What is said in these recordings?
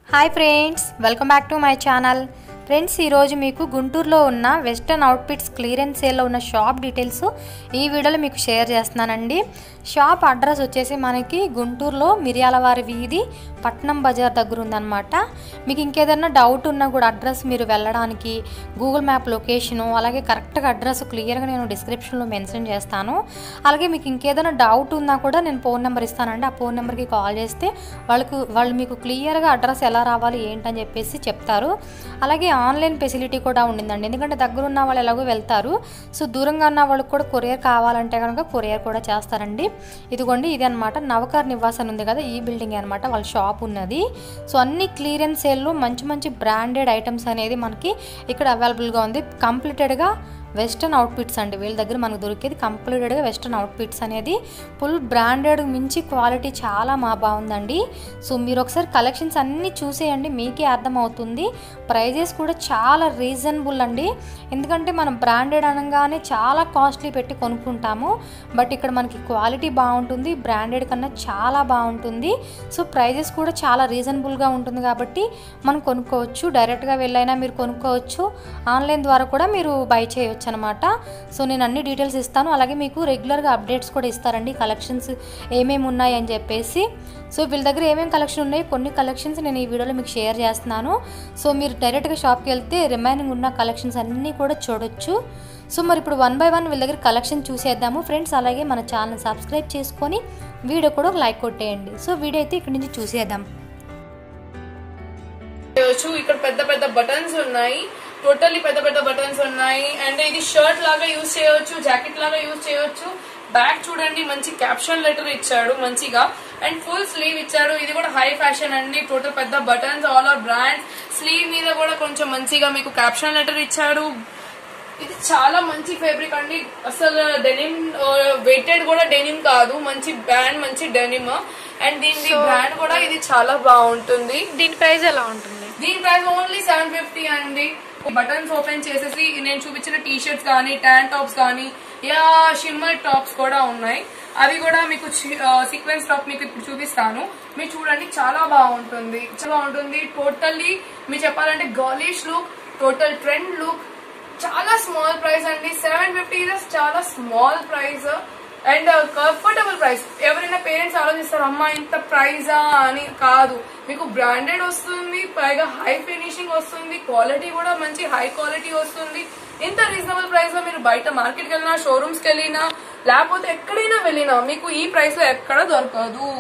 Hi friends welcome back to my channel friends ఈరోజు మీకు గుంటూరులో ఉన్న వెస్టర్న్ అవుట్ఫిట్స్ క్లియరెన్స్ సేల్లో ఉన్న షాప్ డీటెయిల్స్ ఈ వీడియోలో మీకు షేర్ చేస్తున్నానండి షాప్ అడ్రస్ వచ్చేసి మనకి గుంటూరులో మిర్యాలవారి వీధి పట్నం బజార్ దగ్గర ఉందన్నమాట మీకు ఇంకేదైనా డౌట్ ఉన్నా కూడా అడ్రస్ మీరు వెళ్ళడానికి గూగుల్ మ్యాప్ లొకేషను అలాగే కరెక్ట్గా అడ్రస్ క్లియర్గా నేను డిస్క్రిప్షన్లో మెన్షన్ చేస్తాను అలాగే మీకు ఇంకేదైనా డౌట్ ఉన్నా కూడా నేను ఫోన్ నెంబర్ ఇస్తానండి ఆ ఫోన్ నెంబర్కి కాల్ చేస్తే వాళ్ళకు వాళ్ళు మీకు క్లియర్గా అడ్రస్ ఎలా రావాలి ఏంటని చెప్పేసి చెప్తారు అలాగే ఆన్లైన్ ఫెసిలిటీ కూడా ఉండిందండి ఎందుకంటే దగ్గర ఉన్న వాళ్ళు ఎలాగో వెళ్తారు సో దూరంగా ఉన్న వాళ్ళకి కూడా కొరియర్ కావాలంటే కనుక కొరియర్ కూడా చేస్తారండి ఇదిగోండి ఇది అనమాట నవకర్ నివాస్ అని ఉంది కదా ఈ బిల్డింగ్ అనమాట వాళ్ళ షాప్ ఉన్నది సో అన్ని క్లియరెన్స్ సేల్లో మంచి మంచి బ్రాండెడ్ ఐటమ్స్ అనేది మనకి ఇక్కడ అవైలబుల్గా ఉంది కంప్లీటెడ్గా వెస్టర్న్ అవుట్ఫిట్స్ అండి వీళ్ళ దగ్గర మనకు దొరికేది కంప్లీటెడ్గా వెస్టర్న్ అవుట్ఫిట్స్ అనేది ఫుల్ బ్రాండెడ్ మించి క్వాలిటీ చాలా మా బాగుందండి సో మీరు ఒకసారి కలెక్షన్స్ అన్నీ చూసేయండి మీకే అర్థమవుతుంది ప్రైజెస్ కూడా చాలా రీజనబుల్ అండి ఎందుకంటే మనం బ్రాండెడ్ అనగానే చాలా కాస్ట్లీ పెట్టి కొనుక్కుంటాము బట్ ఇక్కడ మనకి క్వాలిటీ బాగుంటుంది బ్రాండెడ్ కన్నా చాలా బాగుంటుంది సో ప్రైజెస్ కూడా చాలా రీజనబుల్గా ఉంటుంది కాబట్టి మనం కొనుక్కోవచ్చు డైరెక్ట్గా వెళ్ళైనా మీరు కొనుక్కోవచ్చు ఆన్లైన్ ద్వారా కూడా మీరు బై చేయవచ్చు అనమాట సో నేను అన్ని డీటెయిల్స్ ఇస్తాను అలాగే మీకు రెగ్యులర్గా అప్డేట్స్ కూడా ఇస్తారండి కలెక్షన్స్ ఏమేమి ఉన్నాయి అని చెప్పేసి సో వీళ్ళ దగ్గర ఏమేమి కలెక్షన్ ఉన్నాయి కొన్ని కలెక్షన్స్ నేను ఈ వీడియోలో మీకు షేర్ చేస్తున్నాను సో మీరు డైరెక్ట్గా షాప్కి వెళ్తే రిమైనింగ్ ఉన్న కలెక్షన్స్ అన్నీ కూడా చూడొచ్చు సో మరి ఇప్పుడు వన్ బై వన్ వీళ్ళ దగ్గర కలెక్షన్ చూసేద్దాము ఫ్రెండ్స్ అలాగే మన ఛానల్ సబ్స్క్రైబ్ చేసుకొని వీడియో కూడా ఒక లైక్ కొట్టేయండి సో వీడియో అయితే ఇక్కడ నుంచి చూసేద్దాం చేయొచ్చు ఇక్కడ పెద్ద పెద్ద బటన్స్ ఉన్నాయి టోటల్లీ పెద్ద పెద్ద బటన్స్ ఉన్నాయి అండ్ ఇది షర్ట్ లాగా యూజ్ చేయొచ్చు జాకెట్ లాగా యూజ్ చేయొచ్చు బ్యాక్ చూడండి మంచి క్యాప్షన్ లెటర్ ఇచ్చాడు మంచిగా అండ్ ఫుల్ స్లీవ్ ఇచ్చాడు ఇది కూడా హై ఫ్యాషన్ అండి టోటల్ పెద్ద buttons all are brands sleeve మీద కూడా కొంచెం మంచిగా మీకు క్యాప్షన్ లెటర్ ఇచ్చాడు ఇది చాలా మంచి ఫ్యాబ్రిక్ అండి అసలు డెనిమ్ వెయిటెడ్ కూడా డెనిమ్ కాదు మంచి బ్రాండ్ మంచి డెనిమ్ అండ్ దీని బ్రాండ్ కూడా ఇది చాలా బాగుంటుంది దీని ప్రైస్ ఎలా ఉంటుంది దీని ప్రైస్ ఓన్లీ సెవెన్ ఫిఫ్టీ అండి బటన్స్ ఓపెన్ చేసేసి నేను చూపించిన టీ షర్ట్స్ కానీ ట్యాన్ టాప్స్ కానీ యా షిమ్మర్ టాప్స్ కూడా ఉన్నాయి అవి కూడా మీకు సీక్వెన్స్ టాప్ మీకు ఇప్పుడు చూపిస్తాను మీరు చూడండి చాలా బాగుంటుంది చాలా బాగుంటుంది టోటల్లీ మీరు చెప్పాలంటే girlish look total trend look చాలా స్మాల్ ప్రైస్ అండి సెవెన్ ఫిఫ్టీ చాలా small price and comfortable price ఎవరైనా పేరెంట్స్ ఆలోచిస్తారు అమ్మా ఇంత ప్రైజా అని కాదు మీకు బ్రాండెడ్ వస్తుంది పైగా హై ఫినిషింగ్ వస్తుంది క్వాలిటీ కూడా మంచి హై క్వాలిటీ వస్తుంది ఇంత రీజనబుల్ ప్రైస్ లో మీరు బయట మార్కెట్కి వెళ్ళినా షోరూమ్స్ కి వెళ్ళినా లేకపోతే ఎక్కడైనా వెళ్ళినా మీకు ఈ ప్రైస్ లో ఎక్కడ దొరకదు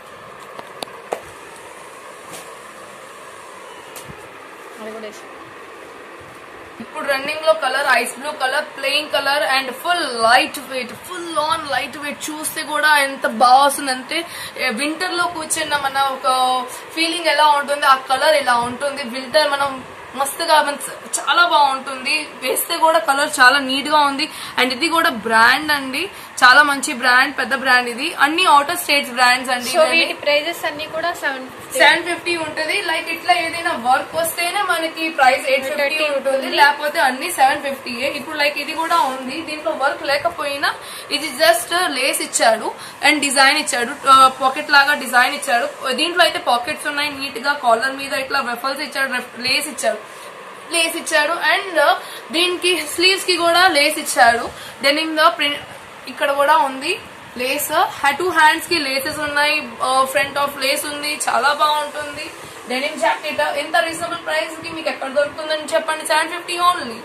అది కూడా వేసి. ఇప్పుడు రన్నింగ్ లో colour ice blue colour plain colour and full light weight full on light weight చూస్తే కూడా ఎంత బాగా వస్తుందంటే వింటర్ లో కూర్చున్న మన ఒక ఫీలింగ్ ఎలా ఉంటుంది ఆ కలర్ ఎలా ఉంటుంది వింటర్ మనం మస్తుగా మన చాలా బాగుంటుంది వేస్తే కూడా కలర్ చాలా నీట్ గా ఉంది అండ్ ఇది కూడా బ్రాండ్ అండి చాలా మంచి బ్రాండ్ పెద్ద బ్రాండ్ ఇది అన్ని అవుటర్ స్టేట్స్ బ్రాండ్స్ అండి సో ఇవన్నీ. వీటి ప్రైజెస్ అన్ని కూడా సెవెన్ సెవెన్ ఫిఫ్టీ ఉంటది లైక్ ఇట్లా ఏదైనా వర్క్ వస్తేనే మనకి ప్రైస్ ఎయిట్ ఫిఫ్టీ ఉంటుంది లేకపోతే అన్ని సెవెన్ ఫిఫ్టీ ఇప్పుడు లైక్ ఇది కూడా ఉంది దీంట్లో వర్క్ లేకపోయినా ఇది జస్ట్ లేస్ ఇచ్చాడు అండ్ డిజైన్ ఇచ్చాడు పాకెట్ లాగా డిజైన్ ఇచ్చాడు దీంట్లో అయితే పాకెట్స్ ఉన్నాయి నీట్ గా కాలర్ మీద ఇట్లా వెఫల్స్ ఇచ్చాడు లేస్ ఇచ్చాడు లేస్ ఇచ్చాడు అండ్ దీనికి స్లీవ్స్ కి కూడా లేస్ ఇచ్చాడు డెనిమ్ ద ప్రింట్ ఇక్కడ కూడా ఉంది లేస్ టూ హ్యాండ్స్ కి లేసెస్ ఉన్నాయి ఫ్రంట్ ఆఫ్ లేస్ ఉంది చాలా బాగుంటుంది డెనిమ్ జాకెట్ ఎంత రీజనబుల్ ప్రైస్ కి మీకు ఎక్కడ దొరుకుతుందని చెప్పండి సెవెన్ ఫిఫ్టీ ఓన్లీ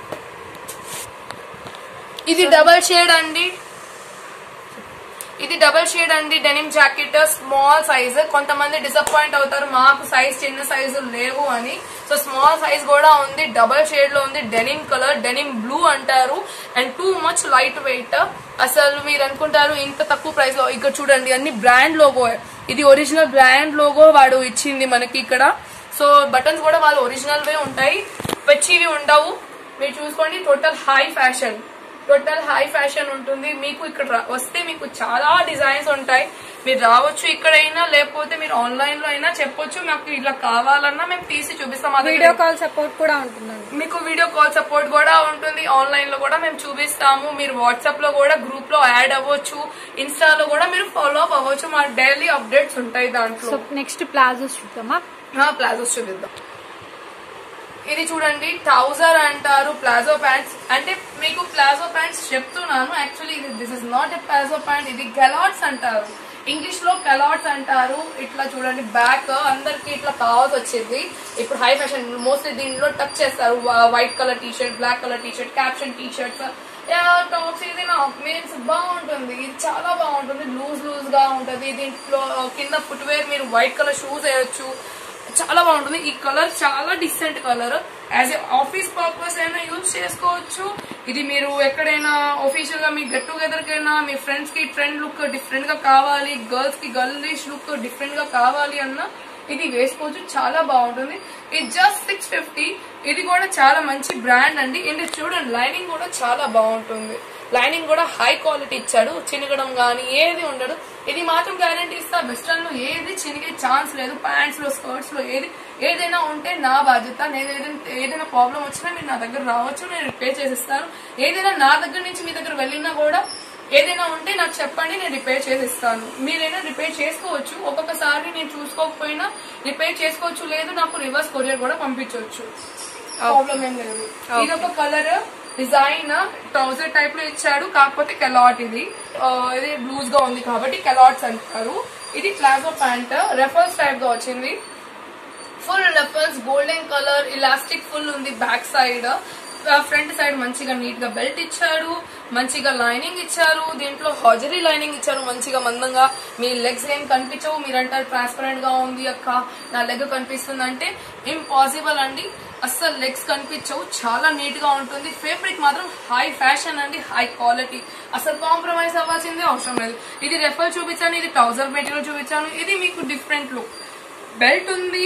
ఇది డబల్ షేడ్ అండి ఇది డబల్ షేడ్ అండి డెనిమ్ జాకెట్ స్మాల్ సైజ్ కొంతమంది డిసప్పాయింట్ అవుతారు మాకు సైజ్ చిన్న సైజు లేవు అని సో స్మాల్ సైజ్ కూడా ఉంది డబల్ షేడ్ లో ఉంది డెనిమ్ కలర్ డెనిమ్ బ్లూ అంటారు and too much light weight అసలు మీరు అనుకుంటారు ఇంత తక్కువ ప్రైస్ లో ఇక్కడ చూడండి అన్ని బ్రాండ్ లోగో ఇది ఒరిజినల్ బ్రాండ్ లోగో వాడు ఇచ్చింది మనకి ఇక్కడ సో బటన్స్ కూడా వాళ్ళు ఒరిజినల్ వే ఉంటాయి పచ్చివి ఉండవు మీరు చూసుకోండి total high fashion total high fashion ఉంటుంది మీకు ఇక్కడ రా- వస్తే మీకు చాలా డిజైన్స్ ఉంటాయి మీరు రావచ్చు ఇక్కడైనా లేకపోతే మీరు ఆన్లైన్ లో అయినా చెప్పొచ్చు నాకు ఇలా కావాలన్నా మేము తీసి చూపిస్తాం అది వీడియో కాల్ సపోర్ట్ కూడా ఉంటుందండి మీకు వీడియో కాల్ సపోర్ట్ కూడా ఉంటుంది ఆన్లైన్ లో కూడా మేము చూపిస్తాము మీరు వాట్సాప్ లో కూడా గ్రూప్ లో యాడ్ అవ్వచ్చు ఇన్స్టాలో కూడా మీరు ఫాలో అప్ అవ్వచ్చు మా డైలీ అప్డేట్స్ ఉంటాయి దాంట్లో సో నెక్స్ట్ ప్లాజోస్ చూద్దామా ప్లాజోస్ చూపిద్దాం ఇది చూడండి ట్రౌజర్ అంటారు ప్లాజో ప్యాంట్స్ అంటే మీకు ప్లాజో ప్యాంట్స్ చెప్తున్నాను యాక్చువల్లీ ఇది this is not a palazzo pant ఇది గెలాట్స్ అంటారు ఇంగ్లీష్ లో కెలాట్స్ అంటారు ఇట్లా చూడండి బ్యాక్ అందరికి ఇట్లా కావాల్సి వచ్చింది ఇప్పుడు హై ఫ్యాషన్ మోస్ట్లీ దీంట్లో టచ్ చేస్తారు white colour T shirt black colour T shirt caption T shirts tops ఇది నా మీన్స్ బాగుంటుంది ఇది చాలా బాగుంటుంది లూజ్ లూజ్ గా ఉంటది దీంట్లో కింద ఫుట్వేర్ మీరు వైట్ కలర్ షూస్ వేయొచ్చు చాలా బాగుంటుంది ఈ కలర్ చాలా decent colour as a office purpose అయినా యూజ్ చేసుకోవచ్చు ఇది మీరు ఎక్కడైనా ఒఫీషియల్ గా మీ గెట్ టుగెదర్ కైనా మీ ఫ్రెండ్స్ కి ట్రెండ్ లుక్ డిఫరెంట్ గా కావాలి గర్ల్స్ కి గర్లిష్ లుక్ డిఫరెంట్ గా కావాలి అన్నా ఇది వేసుకోవచ్చు చాలా బాగుంటుంది ఇది జస్ట్ సిక్స్ ఫిఫ్టీ ఇది కూడా చాలా మంచి బ్రాండ్ అండి ఇది చూడండి లైనింగ్ కూడా చాలా బాగుంటుంది లైనింగ్ కూడా హై క్వాలిటీ ఇచ్చాడు చినగడం కానీ ఏది ఉండదు ఇది మాత్రం గ్యారంటీ ఇస్తా వెస్టర్న్ లో ఏది చినిగే ఛాన్స్ లేదు ప్యాంట్స్ లో స్కర్ట్స్ లో ఏది ఏదైనా ఉంటే నా బాధ్యత నేను ఏదైనా ఏదైనా ప్రాబ్లం వచ్చినా మీరు నా దగ్గర రావచ్చు నేను రిపేర్ చేసిస్తాను ఏదైనా నా దగ్గర నుంచి మీ దగ్గర వెళ్ళినా కూడా ఏదైనా ఉంటే నాకు చెప్పండి నేను రిపేర్ చేసిస్తాను మీరైనా రిపేర్ చేసుకోవచ్చు ఒక్కొక్కసారి నేను చూసుకోకపోయినా రిపేర్ చేసుకోవచ్చు లేదు నాకు రివర్స్ కొరియర్ కూడా పంపించవచ్చు ప్రాబ్లం ఏం లేదు ఇది ఒక కలర్ డిజైన్ ట్రౌజర్ టైప్ లో ఇచ్చాడు కాకపోతే కెలాట్ ఇది ఆ, ఇది లూజ్ గా ఉంది కాబట్టి కెలాట్స్ అంటారు ఇది ప్లాజో ప్యాంట్ రెఫల్స్ టైప్ గా వచ్చింది full ruffles golden colour elastic full ఉంది బ్యాక్ సైడ్ ఫ్రంట్ సైడ్ మంచిగా నీట్ గా బెల్ట్ ఇచ్చారు మంచిగా లైనింగ్ ఇచ్చారు దీంట్లో హాజరీ లైనింగ్ ఇచ్చారు మంచిగా మందంగా మీ లెగ్స్ ఏం కనిపించవు మీరంటారు ట్రాన్స్పరెంట్ గా ఉంది అక్క నా లెగ్ కనిపిస్తుంది అంటే ఇంపాసిబుల్ అండి అస్సలు లెగ్స్ కనిపించవు చాలా నీట్ గా ఉంటుంది ఫేబ్రిక్ మాత్రం హై ఫ్యాషన్ అండి హై క్వాలిటీ అసలు కాంప్రమైజ్ అవ్వాల్సిందే అవసరం లేదు ఇది రెఫర్ చూపించాను ఇది ట్రౌజర్ మెటీరియల్ చూపించాను ఇది మీకు డిఫరెంట్ లుక్ బెల్ట్ ఉంది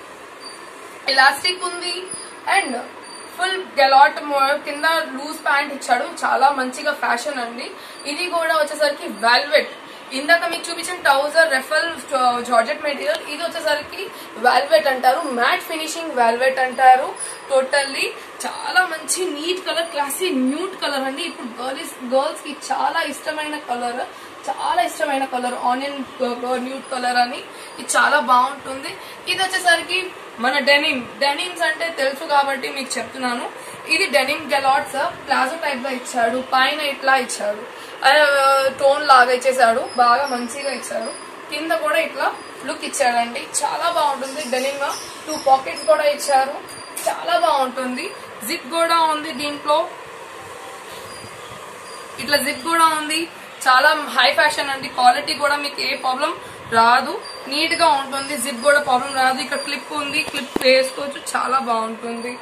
ఎలాస్టిక్ ఉంది అండ్ ఫుల్ గెలాట్ కింద లూజ్ ప్యాంట్ ఇచ్చాడు చాలా మంచిగా ఫ్యాషన్ అండి ఇది కూడా వచ్చేసరికి వెల్వెట్ ఇందాక మీకు చూపించిన ట్రౌజర్ రెఫల్ జార్జెట్ మెటీరియల్ ఇది వచ్చేసరికి వెల్వెట్ అంటారు మ్యాట్ ఫినిషింగ్ వెల్వెట్ అంటారు టోటల్లీ చాలా మంచి neat colour classy nude colour అండి ఇప్పుడు గర్ల్స్ గర్ల్స్ కి చాలా ఇష్టమైన కలర్ చాలా ఇష్టమైన కలర్ ఆనియన్ న్యూట్ కలర్ అని ఇది చాలా బాగుంటుంది ఇది వచ్చేసరికి మన డెనిమ్ డెనిమ్స్ అంటే తెలుసు కాబట్టి మీకు చెప్తున్నాను ఇది డెనిమ్ గెలాట్స్ ప్లాజో టైప్ లో ఇచ్చాడు పైన ఇట్లా ఇచ్చాడు టోన్ లాగా ఇచ్చేసాడు బాగా మంచిగా ఇచ్చాడు కింద కూడా ఇట్లా లుక్ ఇచ్చాడండి చాలా బాగుంటుంది డెనిమ్ టూ పాకెట్స్ కూడా ఇచ్చారు చాలా బాగుంటుంది జిప్ కూడా ఉంది దీంట్లో ఇట్లా జిప్ కూడా ఉంది చాలా హై ఫ్యాషన్ అండి క్వాలిటీ కూడా మీకు ఏ ప్రాబ్లం రాదు నీట్ గా ఉంటుంది జిప్ కూడా ప్రాబ్లం రాదు ఇక్కడ క్లిప్ ఉంది క్లిప్ వేసుకోవచ్చు చాలా బాగుంటుంది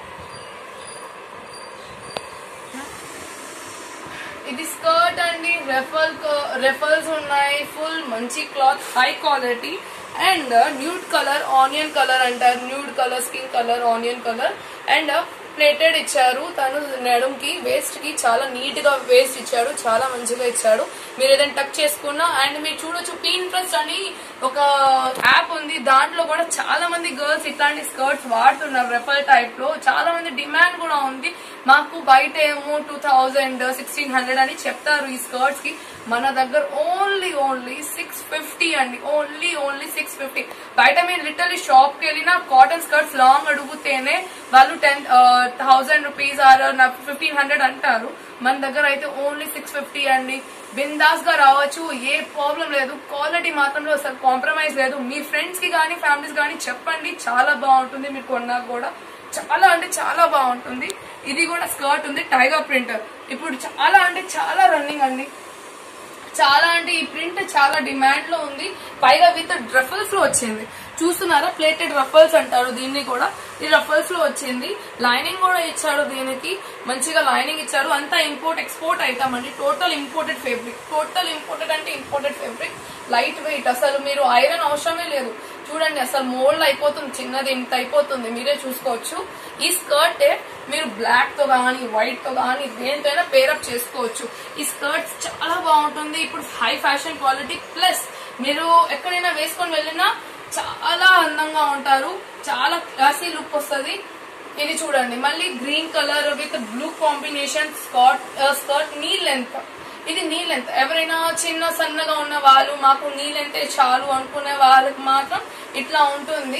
ఇది స్కర్ట్ అండి రెఫల్ రెఫల్స్ ఉన్నాయి ఫుల్ మంచి cloth high quality and nude colour onion colour అంటారు nude colour skin colour onion colour and pleated ఇచ్చారు తను నడుంకి వేస్ట్ కి చాలా నీట్ గా వేస్ట్ ఇచ్చాడు చాలా మంచిగా ఇచ్చాడు మీరు ఏదైనా టక్ చేసుకున్నా అండ్ మీరు చూడొచ్చు పీన్ట్రెస్ట్ అని ఒక యాప్ ఉంది దాంట్లో కూడా చాలా మంది గర్ల్స్ ఇట్లాంటి స్కర్ట్స్ వాడుతున్నారు రెఫల్ టైప్ లో చాలా మంది డిమాండ్ కూడా ఉంది మాకు బయట ఏమో టూ థౌజండ్ సిక్స్టీన్ హండ్రెడ్ అని చెప్తారు ఈ స్కర్ట్స్ కి మన దగ్గర ఓన్లీ ఓన్లీ సిక్స్ ఫిఫ్టీ అండి ఓన్లీ ఓన్లీ సిక్స్ ఫిఫ్టీ బయట మీరు లిటరలీ షాప్ కి వెళ్ళినా కాటన్ స్కర్ట్స్ లాంగ్ అడుగుతేనే వాళ్ళు ten thousand rupees or fifteen hundred అంటారు మన దగ్గర అయితే ఓన్లీ సిక్స్ ఫిఫ్టీ అండి బిందాస్ గా రావచ్చు ఏ ప్రాబ్లం లేదు క్వాలిటీ మాత్రంలో అసలు కాంప్రమైజ్ లేదు మీ ఫ్రెండ్స్ కి కానీ ఫ్యామిలీస్ కానీ చెప్పండి చాలా బాగుంటుంది మీరు కొన్నా కూడా చాలా అంటే చాలా బాగుంటుంది ఇది కూడా స్కర్ట్ ఉంది టైగర్ ప్రింట్ ఇప్పుడు చాలా అంటే చాలా రన్నింగ్ అండి చాలా అంటే ఈ ప్రింట్ చాలా డిమాండ్ లో ఉంది పైగా విత్ రఫల్స్ లో వచ్చింది చూస్తున్నారా ప్లేటెడ్ రఫల్స్ అంటారు దీన్ని కూడా ఈ రఫల్స్ లో వచ్చింది లైనింగ్ కూడా ఇచ్చాడు దీనికి మంచిగా లైనింగ్ ఇచ్చారు అంతా ఇంపోర్ట్ ఎక్స్పోర్ట్ ఐటమ్ అండి total imported fabric total imported అంటే ఇంపోర్టెడ్ ఫేబ్రిక్ లైట్ వెయిట్ అసలు మీరు ఐరన్ అవసరమే లేదు చూడండి అసలు మోల్డ్ అయిపోతుంది చిన్నది ఇంత అయిపోతుంది మీరే చూసుకోవచ్చు ఈ స్కర్ట్ మీరు బ్లాక్ తో కానీ వైట్ తో కానీ దేనితోనైనా పేరప్ చేసుకోవచ్చు ఈ స్కర్ట్ చాలా బాగుంటుంది ఇప్పుడు హై ఫ్యాషన్ క్వాలిటీ ప్లస్ మీరు ఎక్కడైనా వేసుకొని వెళ్ళినా చాలా అందంగా ఉంటారు చాలా క్లాసీ లుక్ వస్తుంది ఇది చూడండి మళ్ళీ green colour with blue combination skirt skirt knee length ఇది నీ లెంత్ ఎవరైనా చిన్న సన్నగా ఉన్న వాళ్ళు మాకు నీ లెంతే చాలు అనుకునే వాళ్ళకి మాత్రం ఇట్లా ఉంటుంది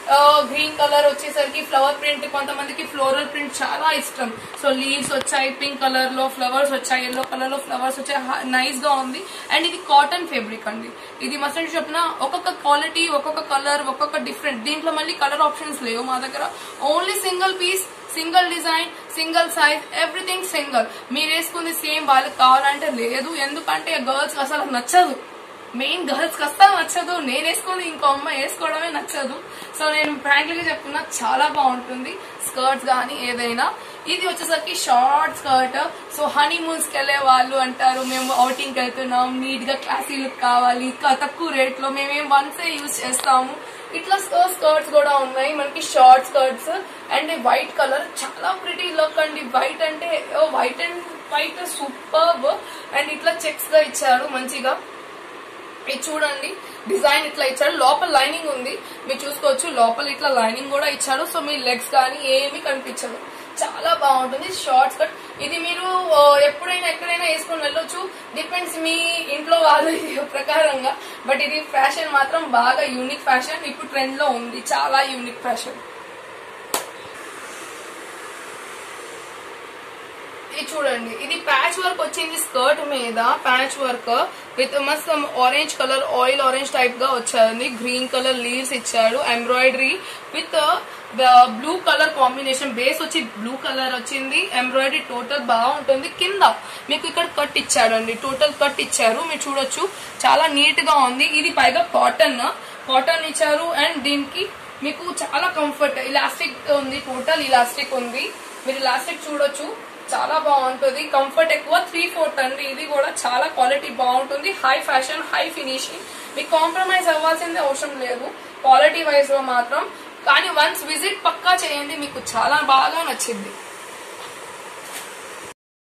గ్రీన్ కలర్ వచ్చేసరికి ఫ్లవర్ ప్రింట్ కొంతమందికి ఫ్లోరల్ ప్రింట్ చాలా ఇష్టం సో లీవ్స్ వచ్చాయి పింక్ కలర్ లో ఫ్లవర్స్ వచ్చాయి ఎల్లో కలర్ లో ఫ్లవర్స్ వచ్చాయి నైస్ గా ఉంది అండ్ ఇది కాటన్ ఫేబ్రిక్ అండి ఇది మస్ట్ చెప్పిన ఒక్కొక్క క్వాలిటీ ఒక్కొక్క కలర్ ఒక్కొక్క డిఫరెంట్ దీంట్లో మళ్ళీ కలర్ ఆప్షన్స్ లేవు మా దగ్గర only single piece single design single size everything single మీరు వేసుకుంది సేమ్ వాళ్ళకి కావాలంటే లేదు ఎందుకంటే గర్ల్స్ అసలు నచ్చదు మెయిన్ గర్ల్స్ కి అస్సలు నచ్చదు నేను వేసుకుంది ఇంకో అమ్మాయి వేసుకోవడమే నచ్చదు సో నేను ఫ్రాంక్లీగా చెప్తున్నా చాలా బాగుంటుంది స్కర్ట్స్ కానీ ఏదైనా ఇది వచ్చేసరికి షార్ట్ స్కర్ట్ సో హనీమూన్స్ కి వెళ్ళే వాళ్ళు అంటారు మేము అవుటింగ్ కి వెళ్తున్నాం నీట్ గా క్లాసీ లుక్ కావాలి ఇంకా తక్కువ రేట్ లో మేమేం వన్సే యూజ్ చేస్తాము ఇట్లా స్కర్ట్స్ కూడా ఉన్నాయి మనకి short skirts and white colour చాలా ప్రిటీ లుక్ అండి వైట్ అంటే white and white super and ఇట్లా చెక్స్ గా ఇచ్చారు మంచిగా ఇది చూడండి డిజైన్ ఇట్లా ఇచ్చాడు లోపల లైనింగ్ ఉంది మీరు చూసుకోవచ్చు లోపల ఇట్లా లైనింగ్ కూడా ఇచ్చాడు సో మీ లెగ్స్ కానీ ఏమీ కనిపించదు చాలా బాగుంటుంది షార్ట్స్ కట్ ఇది మీరు ఆ, ఎప్పుడైనా ఎక్కడైనా వేసుకొని వెళ్ళొచ్చు డిపెండ్స్ మీ ఇంట్లో వాళ్ళ ప్రకారంగా బట్ ఇది ఫ్యాషన్ మాత్రం బాగా యూనిక్ ఫ్యాషన్ ఇప్పుడు ట్రెండ్ లో ఉంది చాలా యూనిక్ ఫ్యాషన్ ఇది చూడండి ఇది ప్యాచ్ వర్క్ వచ్చింది స్కర్ట్ మీద ప్యాచ్ వర్క్ విత్ మస్త్ orange colour oil orange type గా వచ్చాయండి గ్రీన్ కలర్ లీవ్స్ ఇచ్చాడు embroidery with blue colour combination base వచ్చి బ్లూ కలర్ వచ్చింది ఎంబ్రాయిడరీ టోటల్ బాగుంటుంది కింద మీకు ఇక్కడ కట్ ఇచ్చాడండి టోటల్ కట్ ఇచ్చారు మీరు చూడొచ్చు చాలా నీట్ గా ఉంది ఇది పైగా కాటన్ కాటన్ ఇచ్చారు అండ్ దీనికి మీకు చాలా కంఫర్ట్ ఇలాస్టిక్ ఉంది టోటల్ ఇలాస్టిక్ ఉంది మీరు ఇలాస్టిక్ చూడొచ్చు చాలా బాగుంటుంది కంఫర్ట్ ఎక్కువ త్రీ ఫోర్త్ అండి ఇది కూడా చాలా క్వాలిటీ బాగుంటుంది హై ఫ్యాషన్ హై ఫినిషింగ్ మీకు కాంప్రమైజ్ అవ్వాల్సిందే అవసరం లేదు క్వాలిటీ వైజ్ లో మాత్రం కానీ వన్స్ విజిట్ పక్కా చేయండి మీకు చాలా బాగా నచ్చింది